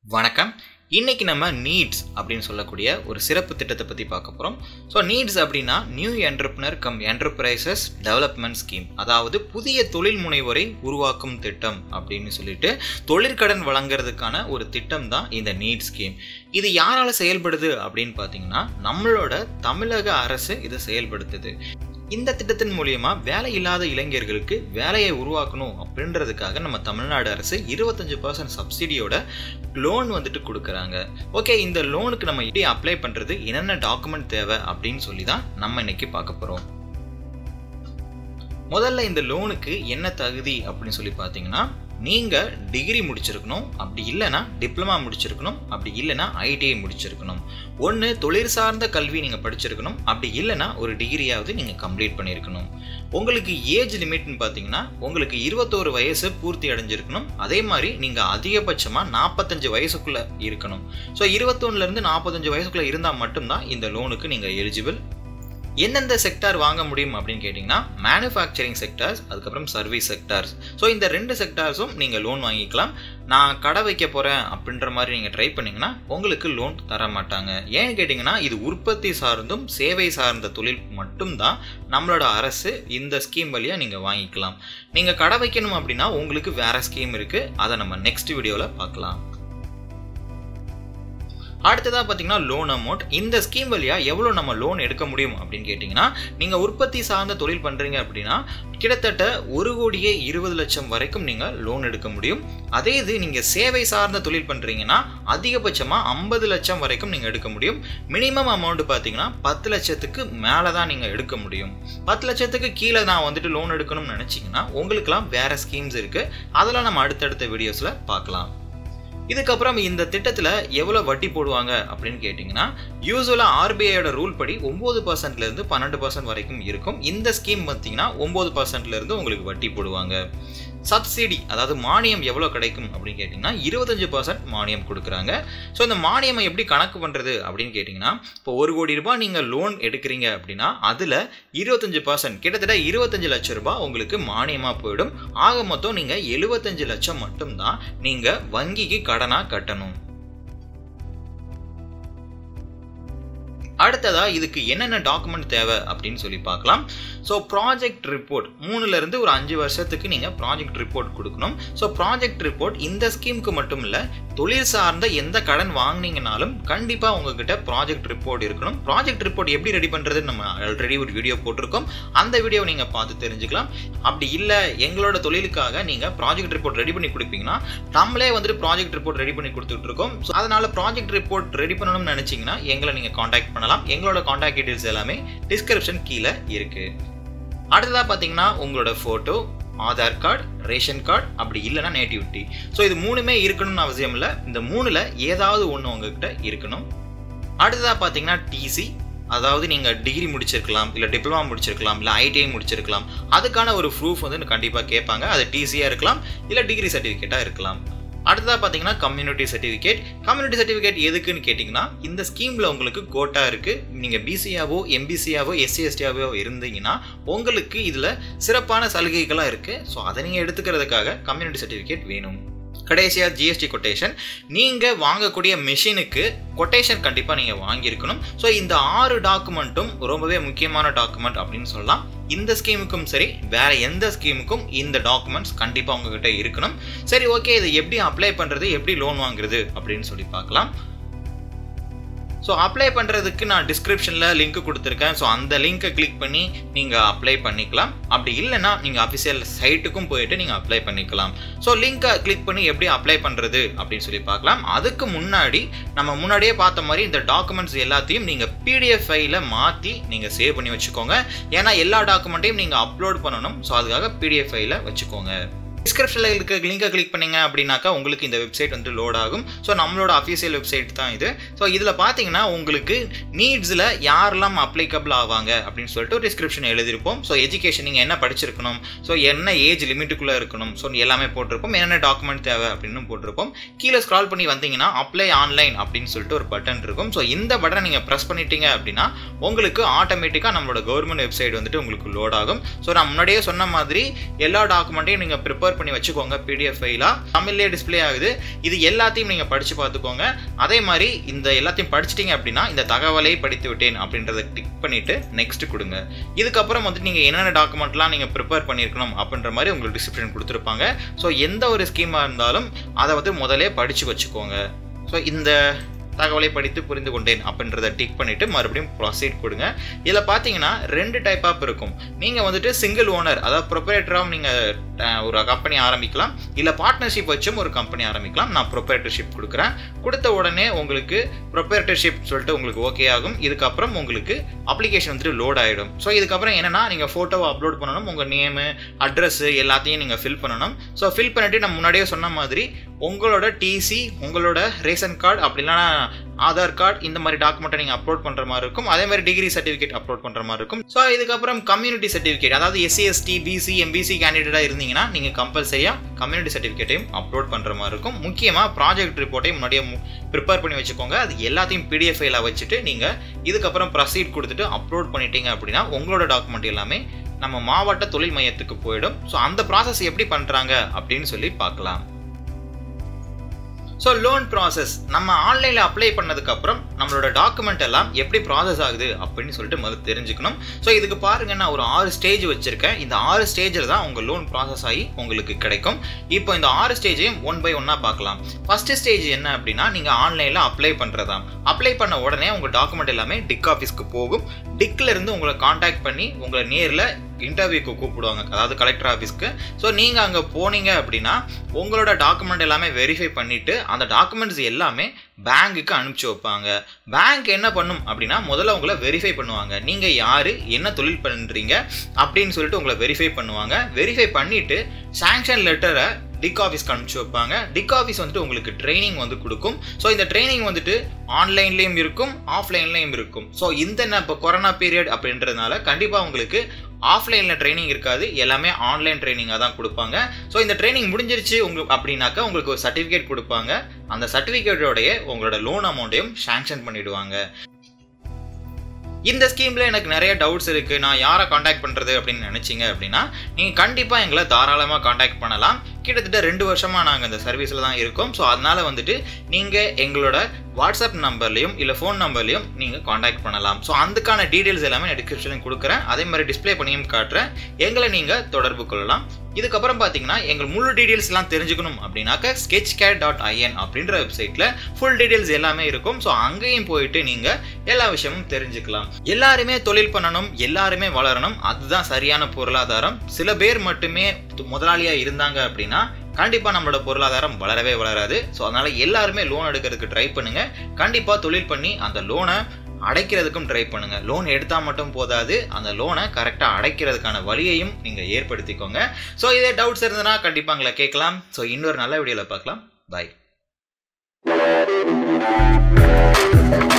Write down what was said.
வணக்கம் இன்னைக்கு நம்ம நீட்ஸ் அப்படின்னு சொல்லக்கூடிய ஒரு சிறப்பு திட்டத்தை பற்றி பார்க்க போகிறோம் ஸோ நீட்ஸ் அப்படின்னா new entrepreneur cum enterprises development scheme அதாவது புதிய தொழில் முனைவோரை உருவாக்கும் திட்டம் அப்படின்னு சொல்லிட்டு தொழிற்கடன் வழங்குறதுக்கான ஒரு திட்டம் தான் இந்த நீட் ஸ்கீம் இது யாரால செயல்படுது அப்படின்னு பார்த்தீங்கன்னா நம்மளோட தமிழக அரசு இதை செயல்படுத்துது இந்த திட்டத்தின் மூலியமா வேலை இல்லாத இளைஞர்களுக்கு வேலையை உருவாக்கணும் அப்படின்றதுக்காக நம்ம தமிழ்நாடு அரசு இருபத்தஞ்சு பர்சன்ட் சப்சிடியோட லோன் வந்துட்டு கொடுக்குறாங்க ஓகே இந்த லோனுக்கு நம்ம எப்படி அப்ளை பண்ணுறது என்னென்ன டாக்குமெண்ட் தேவை அப்படின்னு சொல்லி தான் நம்ம இன்னைக்கு பார்க்க போகிறோம் முதல்ல இந்த லோனுக்கு என்ன தகுதி அப்படின்னு சொல்லி பார்த்தீங்கன்னா நீங்கள் டிகிரி முடிச்சிருக்கணும் அப்படி இல்லைன்னா டிப்ளமா முடிச்சிருக்கணும் அப்படி இல்லைன்னா ஐடிஐ முடிச்சிருக்கணும் ஒன்று தொழில் சார்ந்த கல்வி நீங்கள் படிச்சிருக்கணும் அப்படி இல்லைன்னா ஒரு டிகிரியாவது நீங்கள் கம்ப்ளீட் பண்ணியிருக்கணும் உங்களுக்கு ஏஜ் லிமிட்னு பார்த்தீங்கன்னா உங்களுக்கு இருபத்தோரு வயசு பூர்த்தி அடைஞ்சிருக்கணும் அதே மாதிரி நீங்கள் அதிகபட்சமாக நாற்பத்தஞ்சு வயசுக்குள்ளே இருக்கணும் ஸோ இருபத்தொன்னுலேருந்து நாற்பத்தஞ்சு வயசுக்குள்ளே இருந்தால் மட்டும்தான் இந்த லோனுக்கு நீங்கள் எலிஜிபிள் எந்தெந்த செக்டார் வாங்க முடியும் அப்படின்னு கேட்டிங்கன்னா மேனுஃபேக்சரிங் செக்டார்ஸ் அதுக்கப்புறம் சர்வீஸ் செக்டார்ஸ் ஸோ இந்த ரெண்டு செக்டார்ஸும் நீங்கள் லோன் வாங்கிக்கலாம் நான் கடை வைக்க போகிறேன் அப்படின்ற மாதிரி நீங்கள் ட்ரை பண்ணிங்கன்னா உங்களுக்கு லோன் தர மாட்டாங்க ஏன்னு கேட்டிங்கன்னா இது உற்பத்தி சார்ந்தும் சேவை சார்ந்த தொழில் மட்டும்தான் நம்மளோட அரசு இந்த ஸ்கீம் வழியாக நீங்கள் வாங்கிக்கலாம் நீங்கள் கடை வைக்கணும் அப்படின்னா உங்களுக்கு வேறு ஸ்கீம் இருக்குது அதை நம்ம நெக்ஸ்ட் வீடியோவில் பார்க்கலாம் அடுத்ததாக பார்த்தீங்கன்னா லோன் அமௌண்ட் இந்த ஸ்கீம் வழியாக எவ்வளோ நம்ம லோன் எடுக்க முடியும் அப்படின்னு கேட்டிங்கன்னா நீங்கள் உற்பத்தி சார்ந்த தொழில் பண்ணுறீங்க அப்படின்னா கிட்டத்தட்ட ஒரு கோடியே இருபது லட்சம் வரைக்கும் நீங்கள் லோன் எடுக்க முடியும் அதே இது நீங்கள் சேவை சார்ந்த தொழில் பண்ணுறீங்கன்னா அதிகபட்சமாக ஐம்பது லட்சம் வரைக்கும் நீங்கள் எடுக்க முடியும் மினிமம் அமௌண்ட் பார்த்தீங்கன்னா பத்து லட்சத்துக்கு மேலே தான் நீங்கள் எடுக்க முடியும் பத்து லட்சத்துக்கு கீழே நான் வந்துட்டு லோன் எடுக்கணும்னு நினச்சிங்கன்னா உங்களுக்குலாம் வேறு ஸ்கீம்ஸ் இருக்குது அதெல்லாம் நம்ம அடுத்தடுத்த வீடியோஸில் பார்க்கலாம் இதுக்கப்புறம் இந்த திட்டத்தில் எவ்வளோ வட்டி போடுவாங்க அப்படின்னு கேட்டிங்கன்னா யூஸ்வலாக ஆர்பிஐயோட ரூல் படி ஒம்பது பர்சன்ட்லேருந்து பன்னெண்டு பர்சன்ட் வரைக்கும் இருக்கும் இந்த ஸ்கீம் பார்த்தீங்கன்னா ஒம்பது பர்சன்ட்லேருந்து உங்களுக்கு வட்டி போடுவாங்க சப்சிடி அதாவது மானியம் எவ்வளோ கிடைக்கும் அப்படின்னு கேட்டிங்கன்னா இருபத்தஞ்சு பர்சன்ட் மானியம் கொடுக்குறாங்க ஸோ இந்த மானியம் எப்படி கணக்கு பண்ணுறது அப்படின்னு கேட்டிங்கன்னா இப்போ ஒரு கோடி ரூபாய் நீங்கள் லோன் எடுக்கிறீங்க அப்படின்னா அதில் இருபத்தஞ்சு பர்சன்ட் கிட்டத்தட்ட இருபத்தஞ்சு லட்சம் ரூபாய் உங்களுக்கு மானியமாக போயிடும் ஆக மொத்தம் நீங்கள் எழுபத்தஞ்சு லட்சம் மட்டும்தான் நீங்கள் வங்கிக்கு கடனாக கட்டணும் அடுத்ததா இதுக்கு என்னென்ன டாக்குமெண்ட் தேவை அப்படின்னு சொல்லி பார்க்கலாம் ஸோ ப்ராஜெக்ட் ரிப்போர்ட் மூணுலேருந்து ஒரு அஞ்சு வருஷத்துக்கு நீங்கள் ப்ராஜெக்ட் ரிப்போர்ட் கொடுக்கணும் ஸோ ப்ராஜெக்ட் ரிப்போர்ட் இந்த ஸ்கீமுக்கு மட்டும் இல்லை தொழில் சார்ந்த எந்த கடன் வாங்கினீங்கனாலும் கண்டிப்பாக உங்ககிட்ட ப்ராஜெக்ட் ரிப்போர்ட் இருக்கணும் ப்ராஜெக்ட் ரிப்போர்ட் எப்படி ரெடி பண்ணுறது நம்ம ஆல்ரெடி ஒரு வீடியோ போட்டிருக்கோம் அந்த வீடியோவை நீங்கள் பார்த்து தெரிஞ்சுக்கலாம் அப்படி இல்லை எங்களோட தொழிலுக்காக நீங்கள் ப்ராஜெக்ட் ரிப்போர்ட் ரெடி பண்ணி கொடுப்பீங்கன்னா நம்மளே வந்துட்டு ப்ராஜெக்ட் ரிப்போர்ட் ரெடி பண்ணி கொடுத்துட்டு இருக்கோம் ஸோ அதனால ப்ராஜெக்ட் ரிப்போர்ட் ரெடி பண்ணணும்னு நினச்சிங்கன்னா எங்களை நீங்கள் காண்டாக்ட் பண்ணலாம் எங்களோட காண்டாக்ட் டீட்டெயில்ஸ் எல்லாமே டிஸ்கிரிப்ஷன் கீழே இருக்குது அடுத்ததாக பார்த்தீங்கன்னா உங்களோட photo Aadhaar card ration card அப்படி இல்லைன்னா நேட்டிவிட்டி ஸோ இது மூணுமே இருக்கணும்னு அவசியம் இல்லை இந்த மூணில் ஏதாவது ஒன்று உங்ககிட்ட இருக்கணும் அடுத்ததாக பார்த்தீங்கன்னா டிசி அதாவது நீங்கள் டிகிரி முடிச்சிருக்கலாம் இல்லை டிப்ளமா முடிச்சிருக்கலாம் இல்லை ஐடிஐ முடிச்சிருக்கலாம் அதுக்கான ஒரு ப்ரூஃப் வந்து கண்டிப்பாக கேட்பாங்க அது டிசியாக இருக்கலாம் இல்லை டிகிரி சர்டிஃபிகேட்டாக இருக்கலாம் அடுத்ததாக பார்த்தீங்கன்னா கம்யூனிட்டி சர்டிஃபிகேட் கம்யூனிட்டி சர்டிஃபிகேட் எதுக்குன்னு கேட்டிங்கன்னா இந்த ஸ்கீமில் உங்களுக்கு கோட்டா இருக்குது நீங்கள் பிசியாவோ எம்பிசியாவோ எஸ்சி எஸ்டியாவோ இருந்தீங்கன்னா உங்களுக்கு இதில் சிறப்பான சலுகைகளாக இருக்குது ஸோ அதை நீங்கள் எடுத்துக்கிறதுக்காக கம்யூனிட்டி சர்டிஃபிகேட் வேணும் கடைசியாக ஜிஎஸ்டி கொட்டேஷன் நீங்கள் வாங்கக்கூடிய மிஷினுக்கு கொட்டேஷன் கண்டிப்பாக நீங்கள் வாங்கியிருக்கணும் ஸோ இந்த ஆறு டாக்குமெண்ட்டும் ரொம்பவே முக்கியமான டாக்குமெண்ட் அப்படின்னு சொல்லலாம் இந்த ஸ்கீமுக்கும் சரி வேற எந்த ஸ்கீமுக்கும் இந்த டாக்குமெண்ட்ஸ் கண்டிப்பாக உங்ககிட்ட இருக்கணும் சரி ஓகே இதை எப்படி அப்ளை பண்ணுறது எப்படி லோன் வாங்குறது அப்படின்னு சொல்லி பார்க்கலாம் ஸோ அப்ளை பண்ணுறதுக்கு நான் டிஸ்கிரிப்ஷனில் லிங்க் கொடுத்துருக்கேன் ஸோ அந்த லிங்க்கை கிளிக் பண்ணி நீங்கள் அப்ளை பண்ணிக்கலாம் அப்படி இல்லைன்னா நீங்கள் அஃபிஷியல் சைட்டுக்கும் போயிட்டு நீங்கள் அப்ளை பண்ணிக்கலாம் ஸோ லிங்க்கை கிளிக் பண்ணி எப்படி அப்ளை பண்ணுறது அப்படின்னு சொல்லி பார்க்கலாம் அதுக்கு முன்னாடி நம்ம முன்னாடியே பார்த்த மாதிரி இந்த டாக்குமெண்ட்ஸ் எல்லாத்தையும் நீங்கள் பிடிஎஃப் ஃபைலில் மாற்றி நீங்கள் சேவ் பண்ணி வச்சுக்கோங்க ஏன்னா எல்லா டாக்குமெண்ட்டையும் நீங்கள் அப்லோட் பண்ணணும் ஸோ அதுக்காக பிடிஎஃப் ஃபைலில் வச்சுக்கோங்க டிஸ்கிரிப்ஷனில் இருக்க லிங்கை கிளிக் பண்ணிங்க அப்படின்னாக்கா உங்களுக்கு இந்த வெப்சைட் வந்து லோட் ஆகும் ஸோ நம்மளோட அஃபீஷியல் வெப்சைட் தான் இது ஸோ இதில் பார்த்தீங்கன்னா உங்களுக்கு நீட்ஸில் யாரெல்லாம் அப்ளிகபிள் ஆவாங்க அப்படின்னு சொல்லிட்டு ஒரு டிஸ்கிரிப்ஷன் எழுதியிருப்போம் ஸோ எஜுகேஷன் நீங்கள் என்ன படிச்சிருக்கணும் ஸோ என்ன ஏஜ் லிமிட்டுக்குள்ளே இருக்கணும் ஸோ எல்லாமே போட்டிருப்போம் என்னென்ன டாக்குமெண்ட் தேவை அப்படின்னு போட்டிருப்போம் கீழே ஸ்க்ரால் பண்ணி வந்தீங்கன்னா அப்ளை ஆன்லைன் அப்படின்னு சொல்லிட்டு ஒரு பட்டன் இருக்கும் ஸோ இந்த பட்டனை நீங்கள் ப்ரெஸ் பண்ணிட்டீங்க அப்படின்னா உங்களுக்கு ஆட்டோமேட்டிக்காக நம்மளோட கவர்மெண்ட் வெப்சைட் வந்துட்டு உங்களுக்கு லோட் ஆகும் ஸோ நான் முன்னாடியே சொன்ன மாதிரி எல்லா டாக்குமெண்ட்டையும் நீங்கள் ப்ரிப்பேர் ப்ரிப்பேர் பண்ணி வச்சுக்கோங்க பிடிஎஃப் ஃபைலாக தமிழ்லேயே டிஸ்பிளே ஆகுது இது எல்லாத்தையும் நீங்கள் படித்து பார்த்துக்கோங்க அதே மாதிரி இந்த எல்லாத்தையும் படிச்சிட்டிங்க அப்படின்னா இந்த தகவலை படித்து விட்டேன் அப்படின்றத டிக் பண்ணிவிட்டு நெக்ஸ்ட் கொடுங்க இதுக்கப்புறம் வந்துட்டு நீங்கள் என்னென்ன டாக்குமெண்ட்லாம் நீங்கள் ப்ரிப்பேர் பண்ணியிருக்கணும் அப்படின்ற மாதிரி உங்களுக்கு டிஸ்கிரிப்ஷன் கொடுத்துருப்பாங்க ஸோ எந்த ஒரு ஸ்கீமாக இருந்தாலும் அதை வந்து முதலே படித்து வச்சுக்கோங்க ஸோ இந்த தகவலை படித்து புரிந்து கொண்டேன் அப்படின்றத டிக் பண்ணிவிட்டு மறுபடியும் ப்ரொசீட் கொடுங்க இதில் பார்த்தீங்கன்னா ரெண்டு டைப் ஆப் இருக்கும் நீங்கள் வந்துட்டு சிங்கிள் ஓனர் அதாவது ப்ரொப்ரேட்டராக நீங்கள் ஒரு கம்பெனி ஆரம்பிக்கலாம் இல்லை பார்ட்னர்ஷிப் வச்சும் ஒரு கம்பெனி ஆரம்பிக்கலாம் நான் ப்ரொப்ரேட்டர்ஷிப் கொடுக்குறேன் கொடுத்த உடனே உங்களுக்கு ப்ரொப்ரேட்டர்ஷிப் சொல்லிட்டு உங்களுக்கு ஓகே ஆகும் இதுக்கப்புறம் உங்களுக்கு அப்ளிகேஷன் வந்துட்டு லோட் ஆகிடும் ஸோ இதுக்கப்புறம் என்னென்னா நீங்கள் ஃபோட்டோவை அப்லோட் பண்ணணும் உங்கள் நேமு அட்ரஸ்ஸு எல்லாத்தையும் நீங்கள் ஃபில் பண்ணணும் ஸோ ஃபில் பண்ணிவிட்டு நான் முன்னாடியே சொன்ன மாதிரி உங்களோட டிசி உங்களோட ரேஷன் கார்டு அப்படின்னா ஆதார் கார்டு இந்த மாதிரி டாக்குமெண்ட்டை நீங்கள் அப்லோட் பண்ணுற மாதிரி இருக்கும் அதே மாதிரி டிகிரி சர்டிஃபிகேட் அப்லோட் பண்ணுற மாதிரி இருக்கும் ஸோ இதுக்கப்புறம் கம்யூனிட்டி சர்டிஃபிகேட் அதாவது எஸ்சி எஸ்டி பிசி எம்பிசி கேண்டிடேட்டாக இருந்தீங்கன்னா நீங்கள் கம்பல்சரியாக கம்யூனிட்டி சர்டிஃபிகேட்டையும் அப்லோட் பண்ணுற மாதிரி இருக்கும் முக்கியமாக ப்ராஜெக்ட் ரிப்போர்ட்டையும் முன்னாடியே ப்ரிப்பேர் பண்ணி வச்சுக்கோங்க அது எல்லாத்தையும் பிடிஎஃப் ஃபைலாக வச்சுட்டு நீங்கள் இதுக்கப்புறம் ப்ரொசீட் கொடுத்துட்டு அப்லோட் பண்ணிட்டீங்க அப்படின்னா உங்களோட டாக்குமெண்ட் எல்லாமே நம்ம மாவட்ட தொழில் மையத்துக்கு போயிடும் ஸோ அந்த ப்ராசஸ் எப்படி பண்ணுறாங்க அப்படின்னு சொல்லி பார்க்கலாம் ஸோ லோன் ப்ராசஸ் நம்ம ஆன்லைனில் அப்ளை பண்ணதுக்கப்புறம் நம்மளோட டாக்குமெண்ட் எல்லாம் எப்படி ப்ராசஸ் ஆகுது அப்படின்னு சொல்லிட்டு முதல்ல தெரிஞ்சுக்கணும் ஸோ இதுக்கு பாருங்க நான் ஒரு ஆறு ஸ்டேஜ் வச்சுருக்கேன் இந்த ஆறு ஸ்டேஜில் தான் உங்கள் லோன் ப்ராசஸ் ஆகி உங்களுக்கு கிடைக்கும் இப்போ இந்த ஆறு ஸ்டேஜையும் ஒன் பை ஒன்னாக பார்க்கலாம் ஃபஸ்ட்டு ஸ்டேஜ் என்ன அப்படின்னா நீங்கள் ஆன்லைனில் அப்ளை பண்ணுறதா அப்ளை பண்ண உடனே உங்கள் டாக்குமெண்ட் எல்லாமே டிக் ஆஃபீஸ்க்கு போகும் டிக்கில் இருந்து உங்களை காண்டாக்ட் பண்ணி உங்களை நேரில் இன்டர்வியூக்கு கூப்பிடுவாங்க அதாவது கலெக்டர் ஆஃபீஸ்க்கு ஸோ நீங்கள் அங்கே போனீங்க அப்படின்னா உங்களோட டாக்குமெண்ட் எல்லாமே வெரிஃபை பண்ணிவிட்டு அந்த டாக்குமெண்ட்ஸ் எல்லாமே பேங்க்குக்கு அனுப்பிச்சி வைப்பாங்க பேங்க் என்ன பண்ணும் அப்படின்னா முதல்ல உங்களை வெரிஃபை பண்ணுவாங்க நீங்கள் யார் என்ன தொழில் பண்ணுறீங்க அப்படின்னு சொல்லிட்டு உங்களை வெரிஃபை பண்ணுவாங்க வெரிஃபை பண்ணிவிட்டு சாங்ஷன் லெட்டரை டிக் ஆஃபீஸ்க்கு அனுப்பிச்சி வைப்பாங்க டிக் ஆஃபீஸ் வந்துட்டு உங்களுக்கு ட்ரைனிங் வந்து கொடுக்கும் ஸோ இந்த ட்ரைனிங் வந்துட்டு ஆன்லைன்லேயும் இருக்கும் ஆஃப்லைன்லேயும் இருக்கும் ஸோ இந்த இப்போ கொரோனா பீரியட் அப்படின்றதுனால கண்டிப்பாக உங்களுக்கு ஆஃப்லைனில் ட்ரைனிங் இருக்காது எல்லாமே ஆன்லைன் ட்ரைனிங்காக தான் கொடுப்பாங்க ஸோ இந்த ட்ரைனிங் முடிஞ்சிருச்சு உங்களுக்கு அப்படின்னாக்கா உங்களுக்கு ஒரு சர்டிஃபிகேட் கொடுப்பாங்க அந்த சர்டிஃபிகேட்டோடைய உங்களோட லோன் அமௌண்ட்டையும் சாங்ஷன் பண்ணிவிடுவாங்க இந்த ஸ்கீமில் எனக்கு நிறைய டவுட்ஸ் இருக்குது நான் யாரை காண்டாக்ட் பண்ணுறது அப்படின்னு நினச்சிங்க அப்படின்னா நீங்கள் கண்டிப்பாக எங்களை தாராளமாக காண்டாக்ட் பண்ணலாம் கிட்டத்தட்ட ரெண்டு வருஷமாக நாங்கள் இந்த சர்வீஸில் தான் இருக்கோம் ஸோ அதனால் வந்துட்டு நீங்கள் எங்களோட வாட்ஸ்அப் நம்பர்லையும் இல்லை ஃபோன் நம்பர்லையும் நீங்கள் காண்டாக்ட் பண்ணலாம் ஸோ அதுக்கான டீட்டெயில்ஸ் எல்லாமே நான் டிஸ்கிரிப்ஷனில் கொடுக்குறேன் அதே மாதிரி டிஸ்பிளே பண்ணியும் காட்டுறேன் எங்களை நீங்கள் தொடர்பு கொள்ளலாம் இதுக்கப்புறம் பார்த்தீங்கன்னா எங்கள் முழு டீட்டெயில்ஸ்லாம் தெரிஞ்சுக்கணும் அப்படின்னாக்க ஸ்கெச் கேட் டாட் ஐஎன் அப்படின்ற வெப்சைட்டில் ஃபுல் டீட்டெயில்ஸ் எல்லாமே இருக்கும் ஸோ அங்கேயும் போயிட்டு நீங்கள் எல்லா விஷயமும் தெரிஞ்சுக்கலாம் எல்லாருமே தொழில் பண்ணணும் எல்லாருமே வளரணும் அதுதான் சரியான பொருளாதாரம் சில பேர் மட்டுமே முதலாளியாக இருந்தாங்க அப்படின்னா கண்டிப்பாக நம்மளோட பொருளாதாரம் வளரவே வளராது ஸோ அதனால் எல்லாருமே லோன் எடுக்கிறதுக்கு ட்ரை பண்ணுங்கள் கண்டிப்பாக தொழில் பண்ணி அந்த லோனை அடைக்கிறதுக்கும் ட்ரை பண்ணுங்க லோன் எடுத்தால் மட்டும் போதாது அந்த லோனை கரெக்டாக அடைக்கிறதுக்கான வழியையும் நீங்கள் ஏற்படுத்திக்கோங்க ஸோ இதே டவுட்ஸ் இருந்ததுன்னா கண்டிப்பாக எங்களை கேட்கலாம் ஸோ இன்னொரு நல்ல வீடியோவில் பார்க்கலாம் பாய்